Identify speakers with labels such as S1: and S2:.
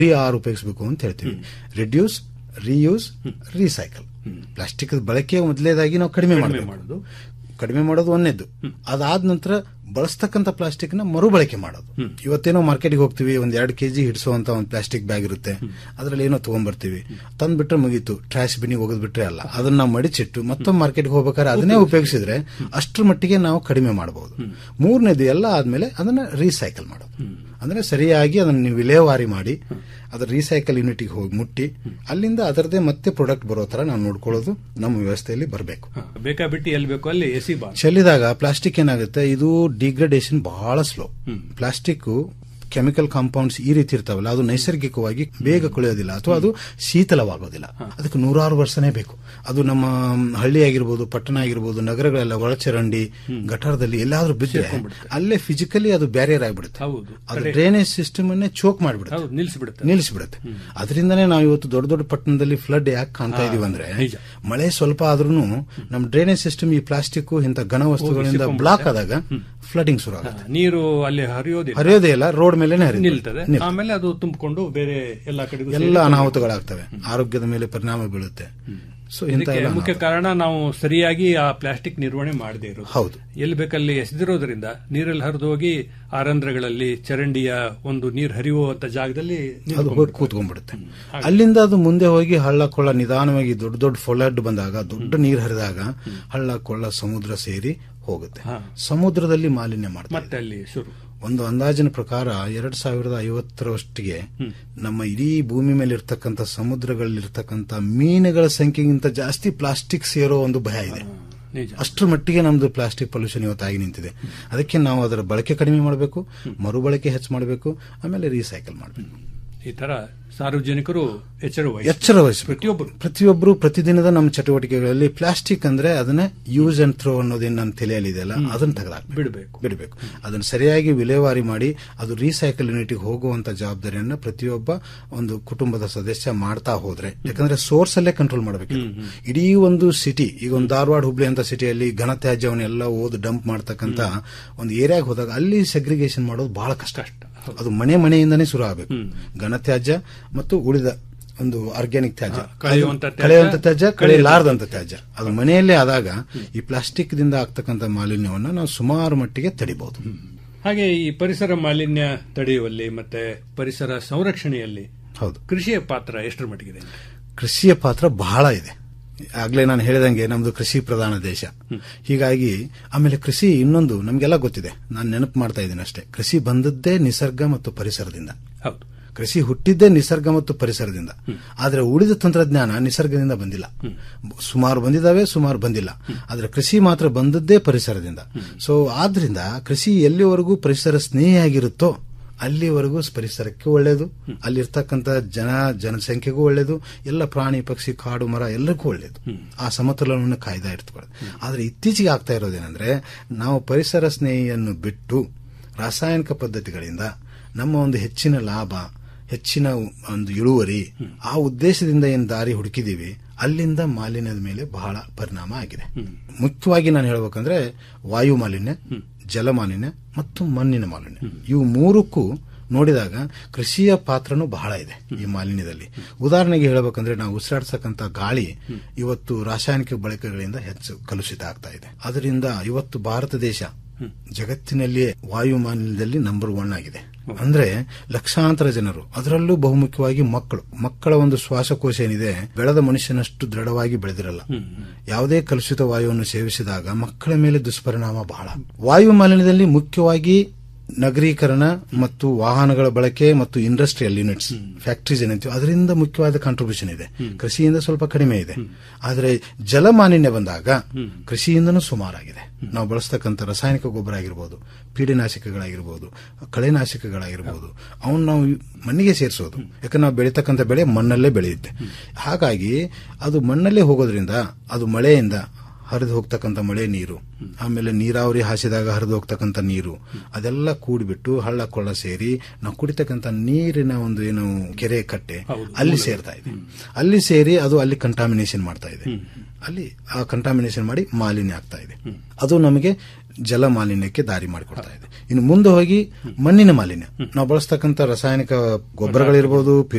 S1: ರಿ ಆರ್ ಉಪಯೋಗಿಸಬೇಕು ಅಂತ ಹೇಳ್ತೀವಿ ರಿಡ್ಯೂಸ್ ರಿಯೂಸ್ ರೀಸೈಕಲ್ ಪ್ಲಾಸ್ಟಿಕ್ ಬಳಕೆ ಮೊದಲೇದಾಗಿ ನಾವು ಕಡಿಮೆ
S2: ಕಡಿಮೆ
S1: ಮಾಡಬೇಕು
S2: ಮಾಡೋದು
S1: ಕಡಿಮೆ ಮಾಡೋದು ಒಂದೇದ್ದು ಅದಾದ ನಂತರ ಬಳಸ್ತಕ್ಕಂಥ ಪ್ಲಾಸ್ಟಿಕ್ ನ ಮರುಬಳಕೆ ಮಾಡೋದು ಇವತ್ತೇನೋ ಮಾರ್ಕೆಟ್ಗೆ ಹೋಗ್ತೀವಿ ಒಂದ್ ಎರಡು ಕೆಜಿ ಹಿಡಿಸುವಂತ ಒಂದು ಪ್ಲಾಸ್ಟಿಕ್ ಬ್ಯಾಗ್ ಇರುತ್ತೆ ಅದ್ರಲ್ಲಿ ಏನೋ ತಗೊಂಡ್ಬರ್ತೀವಿ ತಂದ್ಬಿಟ್ರೆ ಮುಗೀತು ಟ್ರಾಶ್ ಬಿನ್ನಿಗೆ ಒಗೆದ್ ಬಿಟ್ರೆ ಅಲ್ಲ ಅದನ್ನ ನಾವು ಮಡಿಚಿಟ್ಟು ಮತ್ತೊಮ್ಮೆ ಮಾರ್ಕೆಟ್ಗೆ ಹೋಗ್ಬೇಕಾದ್ರೆ ಅದನ್ನೇ ಉಪಯೋಗಿಸಿದ್ರೆ ಅಷ್ಟರ ಮಟ್ಟಿಗೆ ನಾವು ಕಡಿಮೆ ಮಾಡಬಹುದು ಮೂರನೇದು ಎಲ್ಲ ಆದ್ಮೇಲೆ ಅದನ್ನ ರೀಸೈಕಲ್ ಮಾಡೋದು ಅಂದ್ರೆ ಸರಿಯಾಗಿ ಅದನ್ನ ನೀವು ವಿಲೇವಾರಿ ಮಾಡಿ ಅದರ ರೀಸೈಕಲ್ ಯೂನಿಟ್ಗೆ ಹೋಗಿ ಮುಟ್ಟಿ ಅಲ್ಲಿಂದ ಅದರದೇ ಮತ್ತೆ ಪ್ರಾಡಕ್ಟ್ ಬರೋ ತರ ನಾವು ನೋಡ್ಕೊಳ್ಳೋದು ನಮ್ಮ ವ್ಯವಸ್ಥೆಯಲ್ಲಿ ಬರಬೇಕು
S2: ಬೇಕಾಬಿಟ್ಟು ಎಲ್ಲಿ ಬೇಕೋ ಅಲ್ಲಿ ಎಸಿಬಾರ್ದು
S1: ಚೆಲ್ಲಿದಾಗ ಪ್ಲಾಸ್ಟಿಕ್ ಏನಾಗುತ್ತೆ ಇದು ಡಿಗ್ರೇಡೇಷನ್ ಬಹಳ ಸ್ಲೋ ಪ್ಲಾಸ್ಟಿಕ್ ಕೆಮಿಕಲ್ ಕಾಂಪೌಂಡ್ಸ್ ಈ ರೀತಿ ಇರ್ತಾವಲ್ಲ ಅದು ನೈಸರ್ಗಿಕವಾಗಿ ಬೇಗ ಕೊಳೆಯೋದಿಲ್ಲ ಅಥವಾ ಅದು ಶೀತಲವಾಗೋದಿಲ್ಲ ಅದಕ್ಕೆ ನೂರಾರು ವರ್ಷನೇ ಬೇಕು ಅದು ನಮ್ಮ ಹಳ್ಳಿ ಆಗಿರ್ಬೋದು ಪಟ್ಟಣ ಆಗಿರ್ಬೋದು ನಗರಗಳೆಲ್ಲ ಒಳಚರಂಡಿ ಗಟಾರದಲ್ಲಿ ಎಲ್ಲಾದ್ರೂ ಬಿದ್ದರೆ ಅಲ್ಲೇ ಫಿಸಿಕಲಿ ಅದು ಬ್ಯಾರಿಯರ್ ಆಗಿಬಿಡುತ್ತೆ
S2: ಹೌದು
S1: ಅದು ಡ್ರೈನೇಜ್ ಸಿಸ್ಟಮ್ ಅನ್ನೇ ಚೋಕ್ ಮಾಡಿಬಿಡುತ್ತೆ
S2: ಹೌದು ನಿಲ್ಲಿಸ್ಬಿಡುತ್ತೆ
S1: ನಿಲ್ಲಿಸ್ಬಿಡುತ್ತೆ ಅದರಿಂದನೇ ನಾವು ಇವತ್ತು ದೊಡ್ಡ ದೊಡ್ಡ ಪಟ್ಟಣದಲ್ಲಿ ಫ್ಲಡ್ ಯಾಕೆ ಕಾಣ್ತಾ ಇದೀವಿ ಅಂದ್ರೆ ಮಳೆ ಸ್ವಲ್ಪ ಆದ್ರೂ ನಮ್ಮ ಡ್ರೈನೇಜ್ ಸಿಸ್ಟಮ್ ಈ ಪ್ಲಾಸ್ಟಿಕ್ ಇಂಥ ಘನ ವಸ್ತುಗಳಿಂದ ಬ್ಲಾಕ್ ಆದಾಗ ಫ್ಲಡಿಂಗ್ ಶುರು ಆಗುತ್ತೆ
S2: ನೀರು ಅಲ್ಲಿ ಹರಿಯೋದಿಲ್ಲ
S1: ಹರಿಯೋದೇ ಇಲ್ಲ ರೋಡ್ ಮೇಲೆ
S2: ನಿಲ್ತದೆ ಆಮೇಲೆ ಅದು ತುಂಬಿಕೊಂಡು ಬೇರೆ ಎಲ್ಲಾ ಕಡೆಗೂ
S1: ಎಲ್ಲ ಅನಾಹುತಗಳಾಗ್ತವೆ ಆರೋಗ್ಯದ ಮೇಲೆ ಪರಿಣಾಮ ಬೀಳುತ್ತೆ ಸೊ ಇಂಥ
S2: ಇದಕ್ಕೆ
S1: ಎಲ್ಲ
S2: ಮುಖ್ಯ ಕಾರಣ ನಾವು ಸರಿಯಾಗಿ ಆ ಪ್ಲಾಸ್ಟಿಕ್ ನಿರ್ವಹಣೆ ಮಾಡದೇ ಇರೋದು
S1: ಹೌದು
S2: ಎಲ್ಲಿ ಬೇಕಲ್ಲಿ ಎಸೆದಿರೋದ್ರಿಂದ ನೀರಲ್ಲಿ ಹರಿದು ಹೋಗಿ ಆ ರಂಧ್ರಗಳಲ್ಲಿ ಚರಂಡಿಯ ಒಂದು ನೀರು ಹರಿಯುವಂತ ಜಾಗದಲ್ಲಿ
S1: ಅದು ಹೋಗಿ ಕೂತ್ಕೊಂಡ್ಬಿಡುತ್ತೆ ಅಲ್ಲಿಂದ ಅದು ಮುಂದೆ ಹೋಗಿ ಹಳ್ಳ ಕೊಳ್ಳ ನಿಧಾನವಾಗಿ ದೊಡ್ಡ ದೊಡ್ಡ ಫ್ಲಡ್ ಬಂದಾಗ ದೊಡ್ಡ ನೀರು ಹರಿದಾಗ ಹಳ್ಳ ಕೊಳ್ಳ ಸಮುದ್ರ ಸೇರಿ ಹೋಗುತ್ತೆ ಸಮುದ್ರದಲ್ಲಿ ಮಾಲಿನ್ಯ ಮಾಡ್ತಾರೆ
S2: ಮತ್ತೆ ಅಲ್ಲಿ ಶುರು
S1: ಒಂದು ಅಂದಾಜಿನ ಪ್ರಕಾರ ಎರಡ್ ಸಾವಿರದ ಐವತ್ತರವಷ್ಟಿಗೆ ನಮ್ಮ ಇಡೀ ಭೂಮಿ ಮೇಲೆ ಇರ್ತಕ್ಕಂಥ ಸಮುದ್ರಗಳಲ್ಲಿರ್ತಕ್ಕಂಥ ಮೀನುಗಳ ಸಂಖ್ಯೆಗಿಂತ ಜಾಸ್ತಿ ಪ್ಲಾಸ್ಟಿಕ್ ಸೇರೋ ಒಂದು ಭಯ ಇದೆ
S2: ನಿಜ
S1: ಅಷ್ಟರ ಮಟ್ಟಿಗೆ ನಮ್ದು ಪ್ಲಾಸ್ಟಿಕ್ ಪೊಲ್ಯೂಷನ್ ಇವತ್ತಾಗಿ ನಿಂತಿದೆ ಅದಕ್ಕೆ ನಾವು ಅದರ ಬಳಕೆ ಕಡಿಮೆ ಮಾಡಬೇಕು ಮರುಬಳಕೆ ಹೆಚ್ಚು ಮಾಡಬೇಕು ಆಮೇಲೆ ರೀಸೈಕಲ್ ಮಾಡಬೇಕು
S2: ಈ ತರ ಸಾರ್ವಜನಿಕರು ಎಚ್ಚರ ವಹಿಸಿ
S1: ಎಚ್ಚರ ವಹಿಸಬೇಕು
S2: ಪ್ರತಿಯೊಬ್ಬರು
S1: ಪ್ರತಿಯೊಬ್ಬರು ಪ್ರತಿದಿನದ ನಮ್ಮ ಚಟುವಟಿಕೆಗಳಲ್ಲಿ ಪ್ಲಾಸ್ಟಿಕ್ ಅಂದ್ರೆ ಅದನ್ನ ಯೂಸ್ ಅಂಡ್ ಥ್ರೋ ಅನ್ನೋದೇನು ನಮ್ಮ ತಲೆಯಲ್ಲಿದೆಯಲ್ಲ ಅದನ್ನ ತೆಗೆದಾಕ್ಬೇಕು
S2: ಬಿಡಬೇಕು
S1: ಬಿಡಬೇಕು ಅದನ್ನು ಸರಿಯಾಗಿ ವಿಲೇವಾರಿ ಮಾಡಿ ಅದು ರೀಸೈಕಲ್ ಯೂನಿಟ್ಗೆ ಹೋಗುವಂತ ಜವಾಬ್ದಾರಿಯನ್ನ ಪ್ರತಿಯೊಬ್ಬ ಒಂದು ಕುಟುಂಬದ ಸದಸ್ಯ ಮಾಡ್ತಾ ಹೋದ್ರೆ ಯಾಕಂದ್ರೆ ಸೋರ್ಸ್ ಅಲ್ಲೇ ಕಂಟ್ರೋಲ್ ಮಾಡಬೇಕು ಇಡೀ ಒಂದು ಸಿಟಿ ಈಗ ಒಂದು ಧಾರವಾಡ ಹುಬ್ಳಿ ಅಂತ ಸಿಟಿಯಲ್ಲಿ ಘನತ್ಯಾಜ್ಯವನ್ನೆಲ್ಲ ಓದು ಡಂಪ್ ಮಾಡ್ತಕ್ಕಂತ ಒಂದು ಏರಿಯಾಗೆ ಹೋದಾಗ ಅಲ್ಲಿ ಸೆಗ್ರಿಗೇಷನ್ ಮಾಡೋದು ಬಹಳ ಕಷ್ಟ ಅದು ಮನೆ ಮನೆಯಿಂದನೇ ಶುರು ಆಗಬೇಕು ಘನತ್ಯಾಜ್ಯ ಮತ್ತು ಉಳಿದ ಒಂದು ಆರ್ಗ್ಯಾನಿಕ್ ತ್ಯಾಜ್ಯ
S2: ಕಳೆಯುವಂತ ತ್ಯಾಜ್ಯ,
S1: ಕಳೆಯುವಂತ ತ್ಯಾಜ್ಯ ಕಳೆಯಲಾರದಂತ ತ್ಯಾಜ್ಯ ಅದು ಮನೆಯಲ್ಲೇ ಆದಾಗ ಈ ಪ್ಲಾಸ್ಟಿಕ್ ದಿಂದ ಆಗ್ತಕ್ಕಂಥ ಮಾಲಿನ್ಯವನ್ನ ನಾವು ಸುಮಾರು ಮಟ್ಟಿಗೆ ತಡಿಬಹುದು
S2: ಹಾಗೆ ಈ ಪರಿಸರ ಮಾಲಿನ್ಯ ತಡೆಯುವಲ್ಲಿ ಮತ್ತೆ ಪರಿಸರ ಸಂರಕ್ಷಣೆಯಲ್ಲಿ
S1: ಹೌದು
S2: ಕೃಷಿಯ ಪಾತ್ರ ಎಷ್ಟರ ಮಟ್ಟಿಗಿದೆ
S1: ಕೃಷಿಯ ಪಾತ್ರ ಬಹಳ ಇದೆ ಆಗ್ಲೇ ನಾನು ಹೇಳಿದಂಗೆ ನಮ್ದು ಕೃಷಿ ಪ್ರಧಾನ ದೇಶ ಹೀಗಾಗಿ ಆಮೇಲೆ ಕೃಷಿ ಇನ್ನೊಂದು ನಮಗೆಲ್ಲ ಗೊತ್ತಿದೆ ನಾನು ನೆನಪು ಮಾಡ್ತಾ ಇದ್ದೀನಿ ಅಷ್ಟೇ ಕೃಷಿ ಬಂದದ್ದೇ ನಿಸರ್ಗ ಮತ್ತು ಪರಿಸರದಿಂದ
S2: ಹೌದು
S1: ಕೃಷಿ ಹುಟ್ಟಿದ್ದೇ ನಿಸರ್ಗ ಮತ್ತು ಪರಿಸರದಿಂದ ಆದ್ರೆ ಉಳಿದ ತಂತ್ರಜ್ಞಾನ ನಿಸರ್ಗದಿಂದ ಬಂದಿಲ್ಲ ಸುಮಾರು ಬಂದಿದ್ದಾವೆ ಸುಮಾರು ಬಂದಿಲ್ಲ ಆದ್ರೆ ಕೃಷಿ ಮಾತ್ರ ಬಂದದ್ದೇ ಪರಿಸರದಿಂದ ಸೊ ಆದ್ರಿಂದ ಕೃಷಿ ಎಲ್ಲಿವರೆಗೂ ಪರಿಸರ ಸ್ನೇಹಿಯಾಗಿರುತ್ತೋ ಅಲ್ಲಿವರೆಗೂ ಪರಿಸರಕ್ಕೆ ಒಳ್ಳೆಯದು ಅಲ್ಲಿರ್ತಕ್ಕಂಥ ಜನ ಜನಸಂಖ್ಯೆಗೂ ಒಳ್ಳೆಯದು ಎಲ್ಲ ಪ್ರಾಣಿ ಪಕ್ಷಿ ಕಾಡು ಮರ ಎಲ್ಲರಿಗೂ ಒಳ್ಳೆಯದು ಆ ಸಮತೋಲನವನ್ನು ಕಾಯ್ದಾ ಇಟ್ಕೊಳ್ಳೋದು ಆದ್ರೆ ಇತ್ತೀಚೆಗೆ ಆಗ್ತಾ ಇರೋದೇನೆಂದ್ರೆ ನಾವು ಪರಿಸರ ಸ್ನೇಹಿಯನ್ನು ಬಿಟ್ಟು ರಾಸಾಯನಿಕ ಪದ್ಧತಿಗಳಿಂದ ನಮ್ಮ ಒಂದು ಹೆಚ್ಚಿನ ಲಾಭ ಹೆಚ್ಚಿನ ಒಂದು ಇಳುವರಿ ಆ ಉದ್ದೇಶದಿಂದ ಏನು ದಾರಿ ಹುಡುಕಿದೀವಿ ಅಲ್ಲಿಂದ ಮಾಲಿನ್ಯದ ಮೇಲೆ ಬಹಳ ಪರಿಣಾಮ ಆಗಿದೆ ಮುಖ್ಯವಾಗಿ ನಾನು ಹೇಳ್ಬೇಕಂದ್ರೆ ವಾಯು ಮಾಲಿನ್ಯ ಜಲ ಮಾಲಿನ್ಯ ಮತ್ತು ಮಣ್ಣಿನ ಮಾಲಿನ್ಯ ಇವು ಮೂರಕ್ಕೂ ನೋಡಿದಾಗ ಕೃಷಿಯ ಪಾತ್ರನೂ ಬಹಳ ಇದೆ ಈ ಮಾಲಿನ್ಯದಲ್ಲಿ ಉದಾಹರಣೆಗೆ ಹೇಳಬೇಕಂದ್ರೆ ನಾವು ಉಸಿರಾಡ್ಸಕ್ಕಂತ ಗಾಳಿ ಇವತ್ತು ರಾಸಾಯನಿಕ ಬಳಕೆಗಳಿಂದ ಹೆಚ್ಚು ಕಲುಷಿತ ಆಗ್ತಾ ಇದೆ ಅದರಿಂದ ಇವತ್ತು ಭಾರತ ದೇಶ ಜಗತ್ತಿನಲ್ಲಿಯೇ ವಾಯು ಮಾಲಿನ್ಯದಲ್ಲಿ ನಂಬರ್ ಒನ್ ಆಗಿದೆ ಅಂದ್ರೆ ಲಕ್ಷಾಂತರ ಜನರು ಅದರಲ್ಲೂ ಬಹುಮುಖ್ಯವಾಗಿ ಮಕ್ಕಳು ಮಕ್ಕಳ ಒಂದು ಶ್ವಾಸಕೋಶ ಏನಿದೆ ಬೆಳೆದ ಮನುಷ್ಯನಷ್ಟು ದೃಢವಾಗಿ ಬೆಳೆದಿರಲ್ಲ ಯಾವುದೇ ಕಲುಷಿತ ವಾಯುವನ್ನು ಸೇವಿಸಿದಾಗ ಮಕ್ಕಳ ಮೇಲೆ ದುಷ್ಪರಿಣಾಮ ಬಹಳ ವಾಯು ಮಾಲಿನ್ಯದಲ್ಲಿ ಮುಖ್ಯವಾಗಿ ನಗರೀಕರಣ ಮತ್ತು ವಾಹನಗಳ ಬಳಕೆ ಮತ್ತು ಇಂಡಸ್ಟ್ರಿಯಲ್ ಯೂನಿಟ್ಸ್ ಫ್ಯಾಕ್ಟರೀಸ್ ಏನಂತೀವಿ ಅದರಿಂದ ಮುಖ್ಯವಾದ ಕಾಂಟ್ರಿಬ್ಯೂಷನ್ ಇದೆ ಕೃಷಿಯಿಂದ ಸ್ವಲ್ಪ ಕಡಿಮೆ ಇದೆ ಆದರೆ ಜಲಮಾಲಿನ್ಯ ಬಂದಾಗ ಕೃಷಿಯಿಂದನೂ ಸುಮಾರಾಗಿದೆ ನಾವು ಬಳಸ್ತಕ್ಕಂಥ ರಾಸಾಯನಿಕ ಗೊಬ್ಬರ ಆಗಿರ್ಬೋದು ಪೀಡಿನಾಶಕಗಳಾಗಿರ್ಬೋದು ಕಳೆನಾಶಕಗಳಾಗಿರ್ಬೋದು ಅವನ್ನ ನಾವು ಮಣ್ಣಿಗೆ ಸೇರಿಸೋದು ಯಾಕಂದ್ರೆ ನಾವು ಬೆಳೀತಕ್ಕಂಥ ಬೆಳೆ ಮಣ್ಣಲ್ಲೇ ಬೆಳೆಯುತ್ತೆ ಹಾಗಾಗಿ ಅದು ಮಣ್ಣಲ್ಲೇ ಹೋಗೋದ್ರಿಂದ ಅದು ಮಳೆಯಿಂದ ಹರಿದು ಹೋಗ್ತಕ್ಕಂಥ ಮಳೆ ನೀರು ಆಮೇಲೆ ನೀರಾವರಿ ಹಾಸಿದಾಗ ಹರಿದು ಹೋಗ್ತಕ್ಕಂಥ ನೀರು ಅದೆಲ್ಲ ಕೂಡಿಬಿಟ್ಟು ಹಳ್ಳ ಕೊಳ್ಳ ಸೇರಿ ನಾವು ಕುಡಿತಕ್ಕಂಥ ನೀರಿನ ಒಂದು ಏನು ಕೆರೆ ಕಟ್ಟೆ ಅಲ್ಲಿ ಸೇರ್ತಾ ಇದೆ ಅಲ್ಲಿ ಸೇರಿ ಅದು ಅಲ್ಲಿ ಕಂಟಾಮಿನೇಷನ್ ಮಾಡ್ತಾ ಇದೆ ಅಲ್ಲಿ ಆ ಕಂಟಾಮಿನೇಷನ್ ಮಾಡಿ ಮಾಲಿನ್ಯ ಆಗ್ತಾ ಇದೆ ಅದು ನಮಗೆ ಜಲ ಮಾಲಿನ್ಯಕ್ಕೆ ದಾರಿ ಮಾಡಿಕೊಡ್ತಾ ಇದೆ ಇನ್ನು ಮುಂದೆ ಹೋಗಿ ಮಣ್ಣಿನ ಮಾಲಿನ್ಯ ನಾವು ಬಳಸ್ತಕ್ಕಂಥ ರಾಸಾಯನಿಕ ಗೊಬ್ಬರಗಳಿರ್ಬೋದು